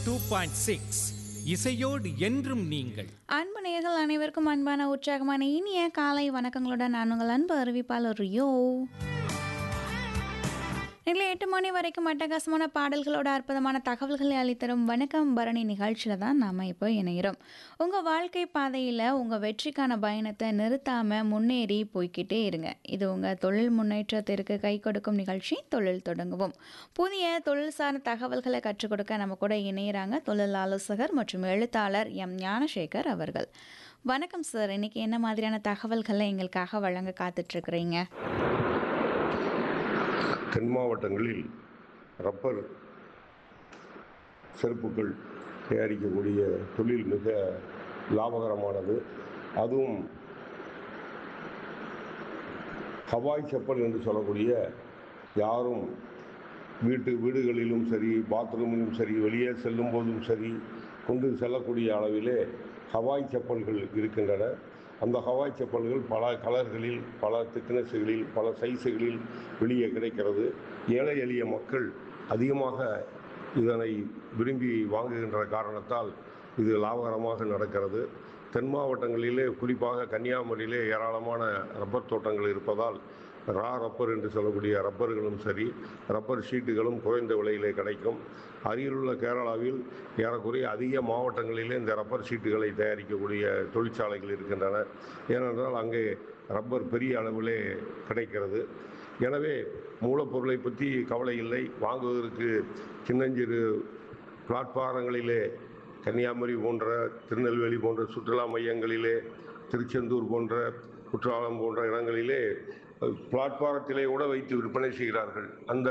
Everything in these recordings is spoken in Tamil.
டூ பாயிண்ட் சிக்ஸ் இசையோடு என்றும் நீங்கள் அன்பு நேயர்கள் அனைவருக்கும் அன்பான உற்சாகமான இனிய காலை வணக்கங்களுடன் நான் உங்கள் அன்பு அறிவிப்பாளர் யோ இல்லை எட்டு மணி வரைக்கும் அட்டகாசமான பாடல்களோட அற்புதமான தகவல்களை அளித்தரும் வணக்கம் பரணி நிகழ்ச்சியில் தான் நாம் இப்போ இணைகிறோம் உங்கள் வாழ்க்கை பாதையில் உங்கள் வெற்றிக்கான பயணத்தை நிறுத்தாமல் முன்னேறி போய்க்கிட்டே இருங்க இது உங்கள் தொழில் முன்னேற்றத்திற்கு கை கொடுக்கும் நிகழ்ச்சி தொழில் தொடங்குவோம் புதிய தொழில் சார்ந்த தகவல்களை கற்றுக் கொடுக்க நம்ம கூட இணையிறாங்க தொழில் ஆலோசகர் மற்றும் எழுத்தாளர் எம் ஞானசேகர் அவர்கள் வணக்கம் சார் இன்னைக்கு என்ன மாதிரியான தகவல்களை எங்களுக்காக வழங்க காத்துட்ருக்குறீங்க தென் மாவட்டங்களில் ரப்பர் செருப்புகள் தயாரிக்கக்கூடிய தொழில் மிக லாபகரமானது அதுவும் ஹவாய் செப்பல் என்று சொல்லக்கூடிய யாரும் வீட்டு வீடுகளிலும் சரி பாத்ரூமிலும் சரி வெளியே செல்லும் போதும் சரி கொண்டு செல்லக்கூடிய அளவிலே ஹவாய் செப்பல்கள் இருக்கின்றன அந்த ஹவாய் செப்பல்கள் பல கலர்களில் பல திக்னஸுகளில் பல சைஸுகளில் வெளியே கிடைக்கிறது ஏழை எளிய மக்கள் அதிகமாக இதனை விரும்பி வாங்குகின்ற காரணத்தால் இது லாபகரமாக நடக்கிறது தென் மாவட்டங்களிலே குறிப்பாக கன்னியாகுமரியிலே ஏராளமான ரப்பர் தோட்டங்கள் இருப்பதால் ரா ரப்பர் என்று சொல்லக்கூடிய ரப்பர்களும் சரி ரப்பர் ஷீட்டுகளும் குறைந்த விலையிலே கிடைக்கும் அருகிலுள்ள கேரளாவில் ஏறக்குறைய அதிக மாவட்டங்களிலே இந்த ரப்பர் ஷீட்டுகளை தயாரிக்கக்கூடிய தொழிற்சாலைகள் இருக்கின்றன ஏனென்றால் அங்கே ரப்பர் பெரிய அளவிலே கிடைக்கிறது எனவே மூலப்பொருளை பற்றி கவலை இல்லை வாங்குவதற்கு சின்னஞ்சிறு பிளாட்பாரங்களிலே கன்னியாகுமரி போன்ற திருநெல்வேலி போன்ற சுற்றுலா மையங்களிலே திருச்செந்தூர் போன்ற குற்றாலம் போன்ற இடங்களிலே பிளாட்பாரத்திலே கூட வைத்து விற்பனை செய்கிறார்கள் அந்த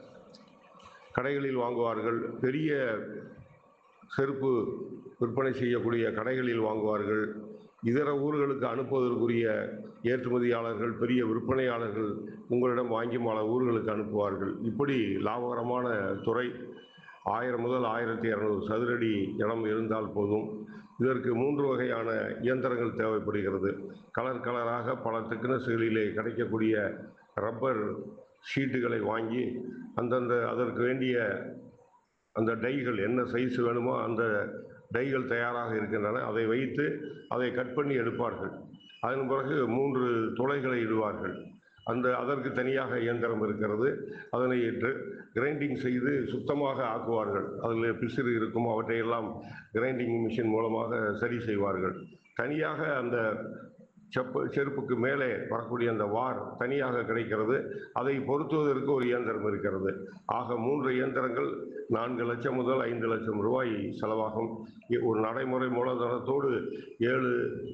கடைகளில் வாங்குவார்கள் பெரிய செருப்பு விற்பனை செய்யக்கூடிய கடைகளில் வாங்குவார்கள் இதர ஊர்களுக்கு அனுப்புவதற்குரிய ஏற்றுமதியாளர்கள் பெரிய விற்பனையாளர்கள் உங்களிடம் வாங்கி பல ஊர்களுக்கு அனுப்புவார்கள் இப்படி லாபகரமான துறை ஆயிரம் முதல் ஆயிரத்தி இரநூறு சதுரடி இடம் இருந்தால் போதும் இதற்கு மூன்று வகையான இயந்திரங்கள் தேவைப்படுகிறது கலர் கலராக பல திக்னஸ்களிலே கிடைக்கக்கூடிய ரப்பர் ஷீட்டுகளை வாங்கி அந்தந்த அதற்கு வேண்டிய அந்த டைகள் என்ன சைஸ் வேணுமோ அந்த டைகள் தயாராக இருக்கின்றன அதை வைத்து அதை கட் பண்ணி எடுப்பார்கள் அதன் பிறகு மூன்று துளைகளை இடுவார்கள் அந்த அதற்கு தனியாக இயந்திரம் இருக்கிறது அதனை கிரைண்டிங் செய்து சுத்தமாக ஆக்குவார்கள் அதில் பிசிறு இருக்கும் அவற்றையெல்லாம் கிரைண்டிங் மிஷின் மூலமாக சரி செய்வார்கள் தனியாக அந்த செப்பு செருப்புக்கு மேலே வரக்கூடிய அந்த வார் தனியாக கிடைக்கிறது அதை பொருத்துவதற்கு ஒரு இயந்திரம் இருக்கிறது ஆக மூன்று இயந்திரங்கள் நான்கு லட்சம் முதல் ஐந்து லட்சம் ரூபாய் செலவாகும் ஒரு நடைமுறை மூலதனத்தோடு ஏழு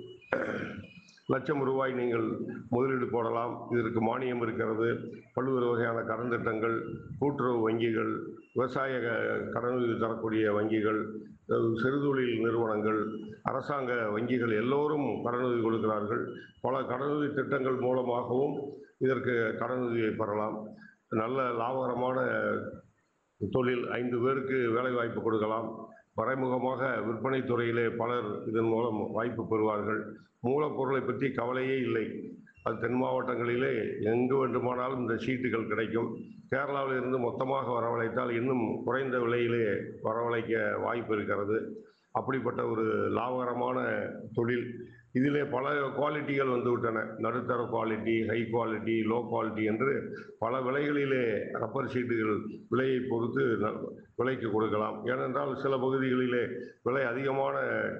லட்சம் ரூபாய் நீங்கள் முதலீடு போடலாம் இதற்கு மானியம் இருக்கிறது பல்வேறு வகையான கடன் திட்டங்கள் கூட்டுறவு வங்கிகள் விவசாய கடனுதவி தரக்கூடிய வங்கிகள் சிறுதொழில் நிறுவனங்கள் அரசாங்க வங்கிகள் எல்லோரும் கடனுதவி கொடுக்கிறார்கள் பல கடனுதவி திட்டங்கள் மூலமாகவும் இதற்கு கடனுதவியை பெறலாம் நல்ல லாபகரமான தொழில் ஐந்து பேருக்கு வேலைவாய்ப்பு கொடுக்கலாம் மறைமுகமாக விற்பனை துறையிலே பலர் இதன் மூலம் வாய்ப்பு பெறுவார்கள் மூலப்பொருளை பற்றி கவலையே இல்லை அது தென் மாவட்டங்களிலே எங்கு வேண்டுமானாலும் இந்த சீட்டுகள் கிடைக்கும் கேரளாவில் இருந்து மொத்தமாக வரவழைத்தால் இன்னும் குறைந்த விலையிலே வரவழைக்க வாய்ப்பு இருக்கிறது அப்படிப்பட்ட ஒரு லாபகரமான தொழில் இதிலே பல குவாலிட்டிகள் வந்து விட்டன நடுத்தர quality high quality low quality என்று பல விலைகளிலே ரப்பர் ஷீட்டுகள் விலையை பொறுத்து விலைக்கு கொடுக்கலாம் ஏனென்றால் சில பகுதிகளிலே விலை அதிகமான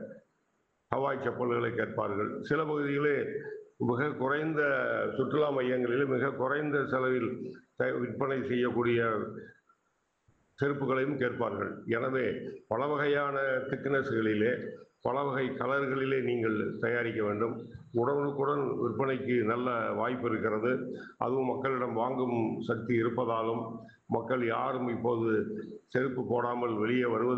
ஹவாய் செப்பல்களை கேட்பார்கள் சில பகுதிகளே மிக குறைந்த சுற்றுலா மையங்களில் மிக குறைந்த செலவில் விற்பனை செய்யக்கூடிய செருப்புகளையும் கேட்பார்கள் எனவே பல வகையான திக்னஸ்களிலே பல வகை கலர்களிலே நீங்கள் தயாரிக்க வேண்டும் உடனுக்குடன் விற்பனைக்கு நல்ல வாய்ப்பு இருக்கிறது அதுவும் மக்களிடம் வாங்கும் சக்தி இருப்பதாலும் மக்கள் யாரும் இப்போது செருப்பு போடாமல் வெளியே வருவது